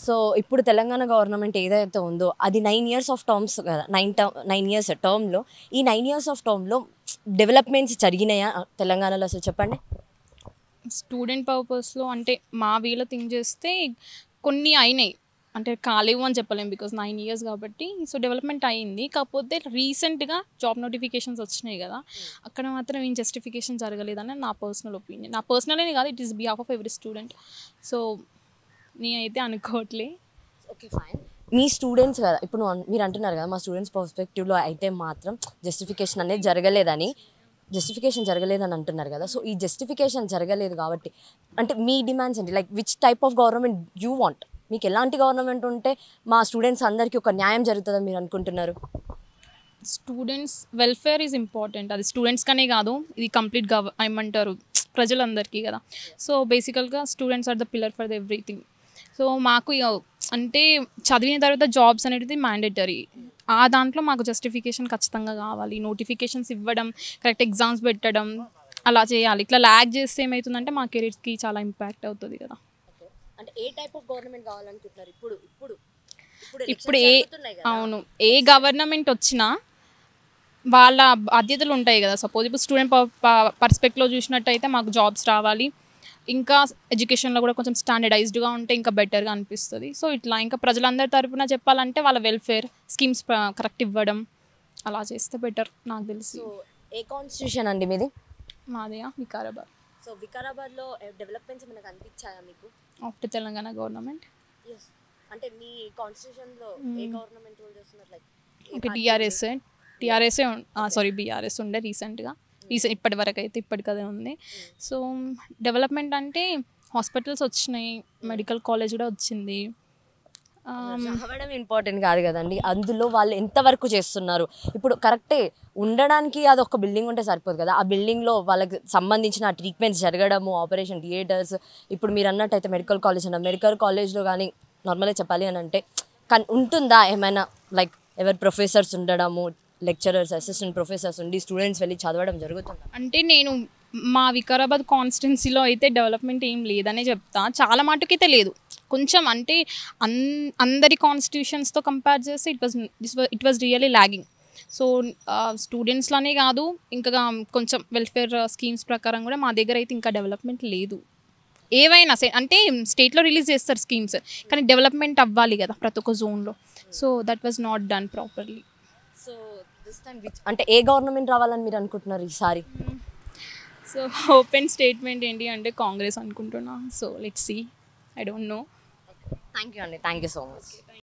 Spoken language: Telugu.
సో ఇప్పుడు తెలంగాణ గవర్నమెంట్ ఏదైతే ఉందో అది నైన్ ఇయర్స్ ఆఫ్ టర్మ్స్ కదా నైన్ టర్మ్ నైన్ ఇయర్స్ టర్మ్లో ఈ నైన్ ఇయర్స్ ఆఫ్ టర్మ్లో డెవలప్మెంట్స్ జరిగినాయా తెలంగాణలో అసలు చెప్పండి స్టూడెంట్ పర్పస్లో అంటే మా వీలో థింక్ చేస్తే కొన్ని అయినాయి అంటే కాలేవు అని చెప్పలేం బికాస్ నైన్ ఇయర్స్ కాబట్టి సో డెవలప్మెంట్ అయింది కాకపోతే రీసెంట్గా జాబ్ నోటిఫికేషన్స్ వచ్చినాయి కదా అక్కడ మాత్రం ఏం జస్టిఫికేషన్ జరగలేదని నా పర్సనల్ ఒపీనియన్ నా పర్సనల్ అని కాదు it is behalf of every student so నేనైతే అనుకోవట్లే ఓకే ఫైన్ మీ స్టూడెంట్స్ కదా ఇప్పుడు నువ్వు అన్- మీరు అంటున్నారు కదా మా స్టూడెంట్స్ పర్స్పెక్టివ్లో అయితే మాత్రం జస్టిఫికేషన్ అనేది జరగలేదని జస్టిఫికేషన్ జరగలేదని అంటున్నారు కదా సో ఈ జస్టిఫికేషన్ జరగలేదు కాబట్టి అంటే మీ డిమాండ్స్ ఏంటి like which type of government you want మీకు ఎలాంటి గవర్నమెంట్ ఉంటే మా స్టూడెంట్స్ అందరికీ ఒక న్యాయం జరుగుతుందని మీరు అనుకుంటున్నారు స్టూడెంట్స్ వెల్ఫేర్ ఈజ్ ఇంపార్టెంట్ అది స్టూడెంట్స్ కనే కాదు ఇది కంప్లీట్ గవ ఏమంటారు ప్రజలందరికీ కదా సో బేసికల్గా students are the pillar for the everything so మాకు ఇక అంటే చదివిన తర్వాత జాబ్స్ అనేది మ్యాండేటరీ ఆ దాంట్లో మాకు జస్టిఫికేషన్ ఖచ్చితంగా కావాలి నోటిఫికేషన్స్ ఇవ్వడం కరెక్ట్ ఎగ్జామ్స్ పెట్టడం అలా చేయాలి ఇట్లా ల్యాగ్ చేస్తే ఏమవుతుందంటే మా కెరీర్స్కి చాలా ఇంపాక్ట్ అవుతుంది కదా అంటే ఏ టైప్ ఆఫ్ గవర్నమెంట్ కావాలనుకుంటున్నారు ఇప్పుడు ఇప్పుడు ఇప్పుడు ఏ అవును ఏ గవర్నమెంట్ వచ్చినా వాళ్ళ బాధ్యతలు ఉంటాయి కదా సపోజ్ ఇప్పుడు స్టూడెంట్ పర్స్పెక్ట్లో చూసినట్టయితే మాకు జాబ్స్ రావాలి ఇంకా ఎడ్యుకేషన్లో కూడా కొంచెం స్టాండర్డైజ్డ్గా ఉంటే ఇంకా బెటర్గా అనిపిస్తుంది సో ఇట్లా ఇంకా ప్రజలందరి తరపున చెప్పాలంటే వాళ్ళ వెల్ఫేర్ స్కీమ్స్ కరెక్ట్ ఇవ్వడం అలా చేస్తే బెటర్ నాకు తెలిసి సో ఏ కాన్స్టిట్యూషన్ అండి మీది మాదిగా వికారాబాద్ సో వికారాబాద్లో డెవలప్మెంట్స్ మనకు అనిపించాయా మీకు ఆఫ్టర్ తెలంగాణ గవర్నమెంట్ ఎస్ అంటే మీ కాన్స్టిట్యూషన్లో ఏ గవర్నమెంట్ రూల్ చేస్తున్నారు లైక్ ఓకే టీఆర్ఎస్ టీఆర్ఎస్ఏ సారీ బీఆర్ఎస్ ఉండే రీసెంట్గా రీసెంట్ ఇప్పటి వరకు అయితే ఇప్పటికదే ఉంది సో డెవలప్మెంట్ అంటే హాస్పిటల్స్ వచ్చినాయి మెడికల్ కాలేజ్ కూడా వచ్చింది Um, అవ్వడం ఇంపార్టెంట్ కాదు కదండి అందులో వాళ్ళు ఎంతవరకు చేస్తున్నారు ఇప్పుడు కరెక్టే ఉండడానికి అది ఒక బిల్డింగ్ ఉంటే సరిపోదు కదా ఆ బిల్డింగ్లో వాళ్ళకి సంబంధించిన ట్రీట్మెంట్స్ జరగడము ఆపరేషన్ థియేటర్స్ ఇప్పుడు మీరు అన్నట్టయితే మెడికల్ కాలేజ్ అన్న మెడికల్ కాలేజ్లో కానీ నార్మల్గా చెప్పాలి అని అంటే కన్ ఉంటుందా ఏమైనా లైక్ ఎవరు ప్రొఫెసర్స్ ఉండడము లెక్చరర్స్ అసిస్టెంట్ ప్రొఫెసర్స్ ఉండి స్టూడెంట్స్ వెళ్ళి చదవడం జరుగుతుందా అంటే నేను మా వికారాబాద్ కాన్స్టిట్యున్సీలో అయితే డెవలప్మెంట్ ఏం లేదనే చెప్తా చాలా మటుకైతే లేదు కొంచెం అంటే అన్ అందరి కాన్స్టిట్యూషన్స్తో కంపేర్ చేస్తే it was it was really lagging so స్టూడెంట్స్లోనే కాదు ఇంకా కొంచెం వెల్ఫేర్ స్కీమ్స్ ప్రకారం కూడా మా దగ్గర అయితే ఇంకా డెవలప్మెంట్ లేదు ఏవైనా సే అంటే స్టేట్లో రిలీజ్ చేస్తారు స్కీమ్స్ కానీ డెవలప్మెంట్ అవ్వాలి కదా ప్రతి ఒక్క జోన్లో so that was not done properly so this time which అంటే ఏ గవర్నమెంట్ రావాలని మీరు అనుకుంటున్నారు ఈసారి సో ఓపెన్ స్టేట్మెంట్ ఏంటి అంటే కాంగ్రెస్ అనుకుంటున్నా so let's see I don't know thank you అండి థ్యాంక్ యూ సో మచ్